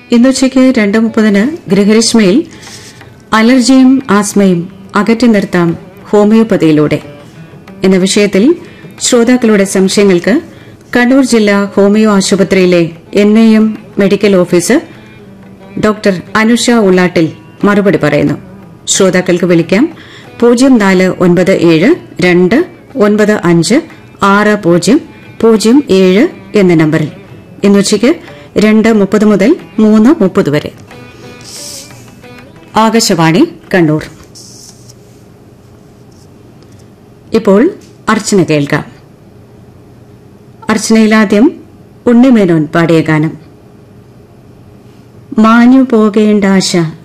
ഇന്നുച്ചയ്ക്ക് രണ്ട് മുപ്പതിന് ഗൃഹരശ്മയിൽ അലർജിയും ആസ്മയും അകറ്റി നിർത്താം ഹോമിയോപ്പതിയിലൂടെ എന്ന വിഷയത്തിൽ ശ്രോതാക്കളുടെ സംശയങ്ങൾക്ക് കണ്ണൂർ ജില്ലാ ഹോമിയോ ആശുപത്രിയിലെ N I M medical officer doctor Anusha Ullattil മറുപടി പറയുന്നു ശ്രോതാക്കൾക്ക് വിളിക്കാം പൂജ്യം നാല് ഒൻപത് ഏഴ് രണ്ട് ഒൻപത് അഞ്ച് ആറ് പൂജ്യം പൂജ്യം ഏഴ് എന്ന നമ്പറിൽ ഇന്നുച്ചയ്ക്ക് രണ്ട് മുപ്പത് മുതൽ മൂന്ന് മുപ്പത് വരെ ആകാശവാണി കണ്ണൂർ ഇപ്പോൾ അർച്ചന കേൾക്കാം അർച്ചനയിലാദ്യം ഉണ്ണിമേനോൻ പാടിയ ഗാനം മാഞ്ഞു പോകേണ്ട ആശ